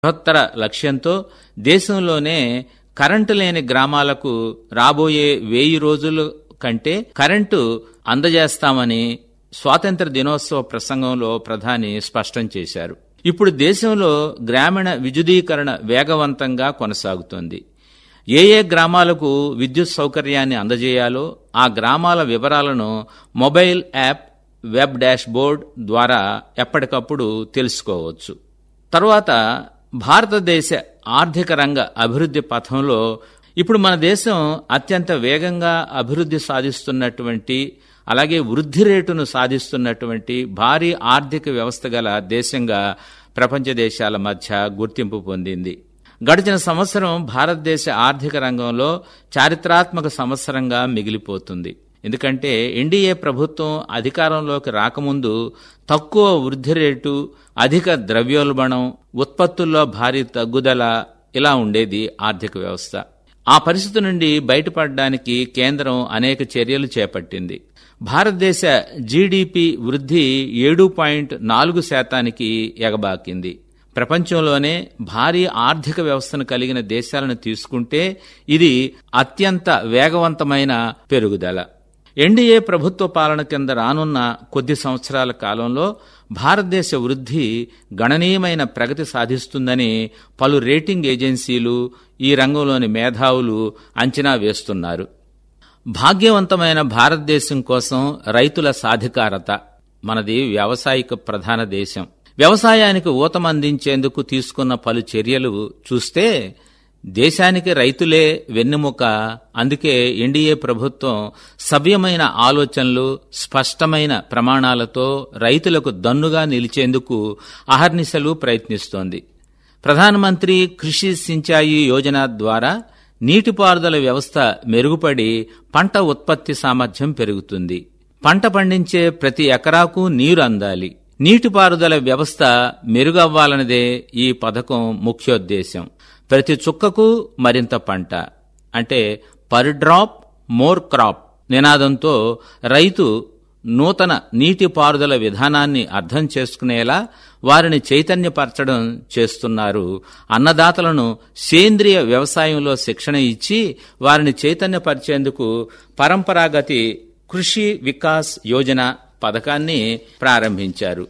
బృహత్తర లక్ష్యంతో దేశంలోనే కరెంటు లేని గ్రామాలకు రాబోయే వెయ్యి రోజుల కంటే కరెంటు అందజేస్తామని స్వాతంత్ర దినోత్సవ ప్రసంగంలో ప్రధాని స్పష్టం చేశారు ఇప్పుడు దేశంలో గ్రామీణ విద్యుదీకరణ వేగవంతంగా కొనసాగుతోంది ఏ ఏ గ్రామాలకు విద్యుత్ సౌకర్యాన్ని అందజేయాలో ఆ గ్రామాల వివరాలను mobile app web dashboard ద్వారా ఎప్పటికప్పుడు తెలుసుకోవచ్చు తరువాత భారతదేశ ఆర్థిక రంగ అభివృద్ధి పథంలో ఇప్పుడు మన దేశం అత్యంత వేగంగా అభివృద్ధి సాధిస్తున్నటువంటి అలాగే వృద్ధి రేటును సాధిస్తున్నటువంటి భారీ ఆర్థిక వ్యవస్థ గల దేశంగా ప్రపంచ దేశాల మధ్య గుర్తింపు పొందింది గడిచిన సంవత్సరం భారతదేశ ఆర్థిక రంగంలో చారిత్రాత్మక సంవత్సరంగా మిగిలిపోతుంది ఎందుకంటే ఎన్డీఏ ప్రభుత్వం అధికారంలోకి రాకముందు తక్కువ వృద్ధి రేటు అధిక ద్రవ్యోల్బణం ఉత్పత్తుల్లో భారీ తగ్గుదల ఇలా ఉండేది ఆర్థిక వ్యవస్థ ఆ పరిస్థితి నుండి బయటపడడానికి కేంద్రం అనేక చర్యలు చేపట్టింది భారతదేశ జీడిపి వృద్ధి ఏడు పాయింట్ నాలుగు శాతానికి ఎగబాకింది ప్రపంచంలోనే భారీ ఆర్థిక వ్యవస్థను కలిగిన దేశాలను తీసుకుంటే ఇది అత్యంత వేగవంతమైన పెరుగుదల ఎన్డీఏ ప్రభుత్వ పాలన కింద రానున్న కొద్ది సంవత్సరాల కాలంలో భారతదేశ వృద్ధి గణనీయమైన ప్రగతి సాధిస్తుందని పలు రేటింగ్ ఏజెన్సీలు ఈ రంగంలోని మేధావులు అంచనా వేస్తున్నారు భాగ్యవంతమైన భారతదేశం కోసం రైతుల సాధికారత మనది వ్యావసాయిక ప్రధాన దేశం వ్యవసాయానికి ఊతమందించేందుకు తీసుకున్న పలు చర్యలు చూస్తే దేశానికి రైతులే వెన్నెముక అందుకే ఎన్డీఏ ప్రభుత్వం సవ్యమైన ఆలోచనలు స్పష్టమైన ప్రమాణాలతో రైతులకు దన్నుగా నిలిచేందుకు అహర్నిశలు ప్రయత్నిస్తోంది ప్రధానమంత్రి కృషి సించాయి యోజన ద్వారా నీటిపారుదల వ్యవస్థ మెరుగుపడి పంట ఉత్పత్తి సామర్థ్యం పెరుగుతుంది పంట పండించే ప్రతి ఎకరాకు నీరు అందాలి నీటిపారుదల వ్యవస్థ మెరుగవ్వాలన్నదే ఈ పథకం ముఖ్యోద్దేశం ప్రతి చుక్కకు మరింత పంట అంటే పర్ డ్రాప్ మోర్ క్రాప్ నినాదంతో రైతు నూతన నీటిపారుదల విధానాన్ని అర్థం చేసుకునేలా వారిని చైతన్యపరచడం చేస్తున్నారు అన్నదాతలను సేంద్రియ వ్యవసాయంలో శిక్షణ ఇచ్చి వారిని చైతన్యపరిచేందుకు పరంపరాగతి కృషి వికాస్ యోజన పథకాన్ని ప్రారంభించారు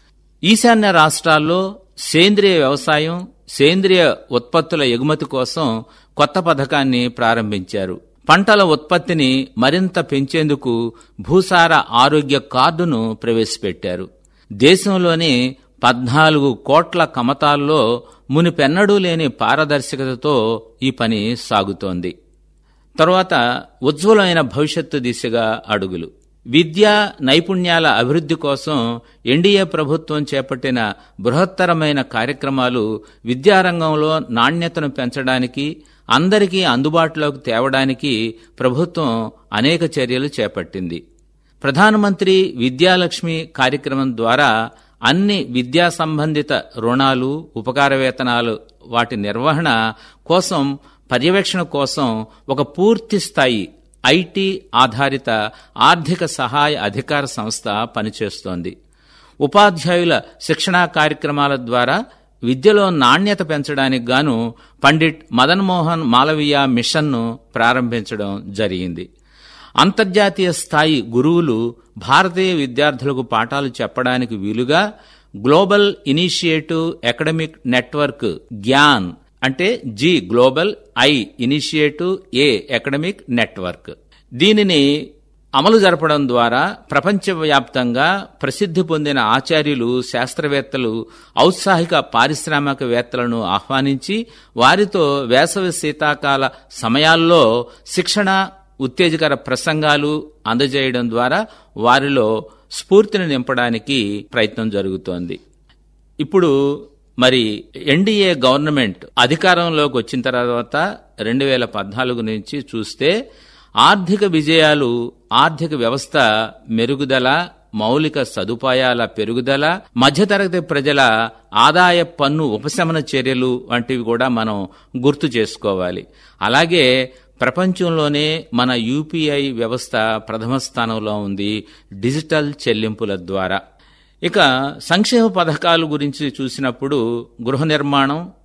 ఈశాన్య రాష్ట్రాల్లో సేంద్రియ వ్యవసాయం సేంద్రియ ఉత్పత్తుల ఎగుమతి కోసం కొత్త పథకాన్ని ప్రారంభించారు పంటల ఉత్పత్తిని మరింత పెంచేందుకు భూసార ఆరోగ్య కార్డును ప్రవేశపెట్టారు దేశంలోని పద్నాలుగు కోట్ల కమతాల్లో మునిపెన్నడూ లేని పారదర్శకతతో ఈ పని సాగుతోంది తరువాత ఉజ్వలమైన భవిష్యత్తు దిశగా అడుగులు విద్యా నైపుణ్యాల అభివృద్ధి కోసం ఎన్డీఏ ప్రభుత్వం చేపట్టిన బృహత్తరమైన కార్యక్రమాలు విద్యారంగంలో నాణ్యతను పెంచడానికి అందరికీ అందుబాటులోకి తేవడానికి ప్రభుత్వం అనేక చర్యలు చేపట్టింది ప్రధానమంత్రి విద్యాలక్ష్మి కార్యక్రమం ద్వారా అన్ని విద్యా సంబంధిత రుణాలు ఉపకార వేతనాలు వాటి నిర్వహణ కోసం పర్యవేక్షణ కోసం ఒక పూర్తి స్థాయి ఐటీ ఆధారిత ఆర్థిక సహాయ అధికార సంస్థ పనిచేస్తోంది ఉపాధ్యాయుల శిక్షణా కార్యక్రమాల ద్వారా విద్యలో నాణ్యత పెంచడానికి గాను పండిట్ మదన్ మోహన్ మాలవీయ మిషన్ను ప్రారంభించడం జరిగింది అంతర్జాతీయ స్థాయి గురువులు భారతీయ విద్యార్థులకు పాఠాలు చెప్పడానికి వీలుగా global initiative academic network Gyan అంటే G global I initiative A academic network దీనిని అమలు జరపడం ద్వారా ప్రపంచవ్యాప్తంగా ప్రసిద్ధి పొందిన ఆచార్యులు శాస్త్రవేత్తలు ఔత్సాహిక పారిశ్రామికవేత్తలను ఆహ్వానించి వారితో వేసవి శీతాకాల సమయాల్లో శిక్షణ ఉత్తేజకర ప్రసంగాలు అందజేయడం ద్వారా వారిలో స్ఫూర్తిని నింపడానికి ప్రయత్నం జరుగుతోంది ఇప్పుడు మరి ఎన్డీఏ గవర్నమెంట్ అధికారంలోకి వచ్చిన తర్వాత రెండు వేల పద్నాలుగు నుంచి చూస్తే ఆర్థిక విజయాలు ఆర్థిక వ్యవస్థ మెరుగుదల మౌలిక సదుపాయాల పెరుగుదల మధ్యతరగతి ప్రజల ఆదాయ పన్ను ఉపశమన చర్యలు వంటివి కూడా మనం గుర్తు చేసుకోవాలి అలాగే ప్రపంచంలోనే మన యూపీఐ వ్యవస్థ ప్రథమ స్థానంలో ఉంది డిజిటల్ చెల్లింపుల ద్వారా ఇక సంక్షేమ పథకాల గురించి చూసినప్పుడు గృహ నిర్మాణం